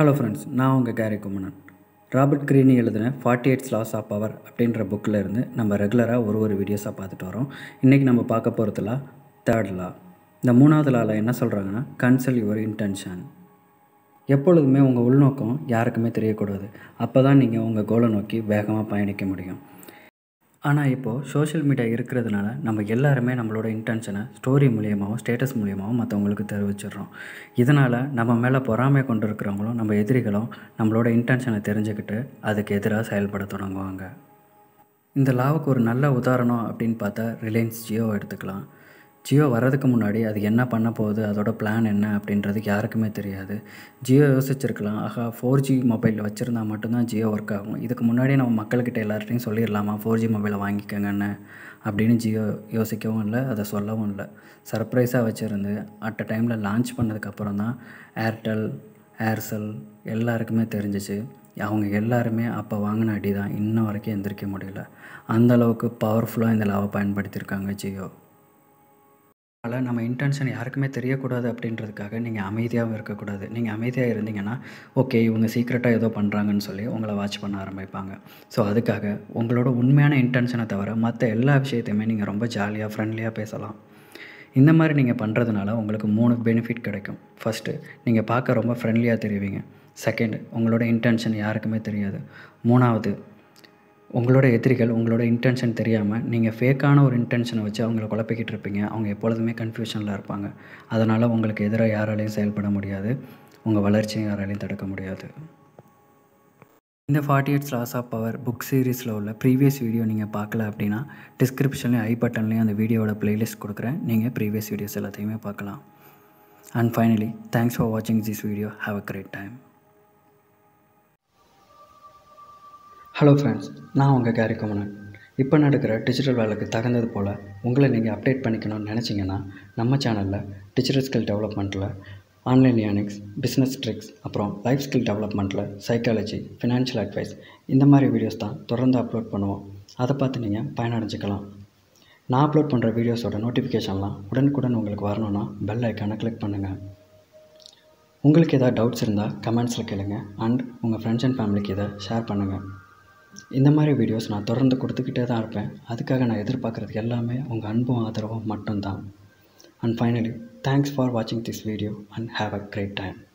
hello friends நான் உங்கள் carry Kumanan Robert Greene எழுதின forty eights laws of power அப்படின்ற புக்கில் இருந்து நம்ம ரெகுலராக ஒரு ஒரு வீடியோஸாக பார்த்துட்டு வரோம் இன்றைக்கி நம்ம பார்க்க போகிறதுல தேர்ட் லா இந்த மூணாவது லாவில் என்ன சொல்கிறாங்கன்னா கன்சல் யுவர் இன்டென்ஷன் எப்பொழுதுமே உங்கள் உள்நோக்கம் யாருக்குமே தெரியக்கூடாது அப்போ தான் நீங்கள் உங்கள் கோலை நோக்கி வேகமாக பயணிக்க முடியும் ஆனால் இப்போது சோஷியல் மீடியா இருக்கிறதுனால நம்ம எல்லாருமே நம்மளோட இன்டென்ஷனை ஸ்டோரி மூலியமாகவும் ஸ்டேட்டஸ் மூலியமாகவும் மற்றவங்களுக்கு தெரிவிச்சிடுறோம் இதனால் நம்ம மேலே பொறாமை கொண்டு இருக்கிறவங்களும் நம்ம எதிரிகளும் நம்மளோட இன்டென்ஷனை தெரிஞ்சுக்கிட்டு அதுக்கு எதிராக செயல்பட தொடங்குவாங்க இந்த லாவுக்கு ஒரு நல்ல உதாரணம் அப்படின்னு பார்த்தா ரிலையன்ஸ் ஜியோ எடுத்துக்கலாம் ஜியோ வர்றதுக்கு முன்னாடி அது என்ன பண்ண போகுது அதோட பிளான் என்ன அப்படின்றது யாருக்குமே தெரியாது ஜியோ யோசிச்சிருக்கலாம் ஆஹா ஃபோர் ஜி மொபைல் வச்சுருந்தா மட்டும்தான் ஜியோ ஒர்க் ஆகும் இதுக்கு முன்னாடி நம்ம மக்கள்கிட்ட எல்லார்ட்டையும் சொல்லிடலாமா ஃபோர் ஜி மொபைலை வாங்கிக்கோங்கன்னு அப்படின்னு ஜியோ யோசிக்கவும் இல்லை அதை சொல்லவும் இல்லை சர்ப்ரைஸாக வச்சுருந்து அட் அ டைமில் லான்ச் பண்ணதுக்கப்புறம் தான் ஏர்டெல் ஏர்செல் எல்லாருக்குமே தெரிஞ்சிச்சு அவங்க எல்லாருமே அப்போ வாங்கின அடி தான் இன்ன வரைக்கும் எந்திரிக்க முடியல அந்தளவுக்கு பவர்ஃபுல்லாக இந்த லாவை பயன்படுத்தியிருக்காங்க ஜியோ அதனால் நம்ம இன்டென்ஷன் யாருக்குமே தெரியக்கூடாது அப்படின்றதுக்காக நீங்கள் அமைதியாகவும் இருக்கக்கூடாது நீங்கள் அமைதியாக இருந்தீங்கன்னா ஓகே இவங்க சீக்ரெட்டாக ஏதோ பண்ணுறாங்கன்னு சொல்லி உங்களை வாட்ச் பண்ண ஆரம்பிப்பாங்க ஸோ அதுக்காக உங்களோட உண்மையான இன்டென்ஷனை தவிர மற்ற எல்லா விஷயத்தையுமே நீங்கள் ரொம்ப ஜாலியாக ஃப்ரெண்ட்லியாக பேசலாம் இந்த மாதிரி நீங்கள் பண்ணுறதுனால உங்களுக்கு மூணு பெனிஃபிட் கிடைக்கும் ஃபஸ்ட்டு நீங்கள் பார்க்க ரொம்ப ஃப்ரெண்ட்லியாக தெரிவிங்க செகண்ட் உங்களோட இன்டென்ஷன் யாருக்குமே தெரியாது மூணாவது உங்களோட எதிரிகள் உங்களோட இன்டென்ஷன் தெரியாமல் நீங்கள் ஃபேக்கான ஒரு இன்டென்ஷனை வச்சு அவங்கள குழப்பிக்கிட்டு இருப்பீங்க அவங்க எப்பொழுதுமே கன்ஃபியூஷனில் இருப்பாங்க அதனால் உங்களுக்கு எதிராக யாராலையும் செயல்பட முடியாது உங்கள் வளர்ச்சியும் யாராலையும் தடுக்க முடியாது இந்த forty eights laws of power book சீரீஸில் உள்ள ப்ரீவியஸ் வீடியோ நீங்கள் பார்க்கல அப்படின்னா டிஸ்கிரிப்ஷன்லேயும் ஐ பட்டன்லேயும் அந்த வீடியோவோட ப்ளேலிஸ்ட் கொடுக்குறேன் நீங்கள் ப்ரீவியஸ் வீடியோஸ் எல்லாத்தையுமே பார்க்கலாம் அண்ட் ஃபைனலி தேங்க்ஸ் ஃபார் வாட்சிங் this video have a great time hello friends நான் உங்கள் கேரி குமணன் இப்போ நடக்கிற டிஜிட்டல் வேலைக்கு தகுந்தது போல் உங்களை நீங்கள் அப்டேட் பண்ணிக்கணும்னு நினச்சிங்கன்னா நம்ம சேனலில் டிஜிட்டல் ஸ்கில் டெவலப்மெண்ட்டில் ஆன்லைன் ஏர்னிங்ஸ் பிஸ்னஸ் ட்ரிக்ஸ் அப்புறம் லைஃப் ஸ்கில் டெவலப்மெண்ட்டில் சைக்காலஜி ஃபினான்ஷியல் அட்வைஸ் இந்த மாதிரி வீடியோஸ் தான் தொடர்ந்து அப்லோட் பண்ணுவோம் அதை பார்த்து நீங்கள் பயனடைஞ்சிக்கலாம் நான் அப்லோட் பண்ணுற வீடியோஸோட நோட்டிஃபிகேஷன்லாம் உடனுக்குடன் உங்களுக்கு வரணும்னா பெல் ஐக்கானை கிளிக் பண்ணுங்கள் உங்களுக்கு ஏதாவது டவுட்ஸ் இருந்தால் கமெண்ட்ஸில் கேளுங்க அண்ட் உங்கள் ஃப்ரெண்ட்ஸ் அண்ட் ஃபேமிலிக்கு இதை ஷேர் பண்ணுங்கள் இந்த மாதிரி வீடியோஸ் நான் தொடர்ந்து கொடுத்துக்கிட்டே தான் இருப்பேன் அதுக்காக நான் எதிர்பார்க்குறது எல்லாமே உங்கள் அன்பும் ஆதரவும் மட்டும்தான் அண்ட் ஃபைனலி தேங்க்ஸ் ஃபார் வாட்சிங் this video and have a great time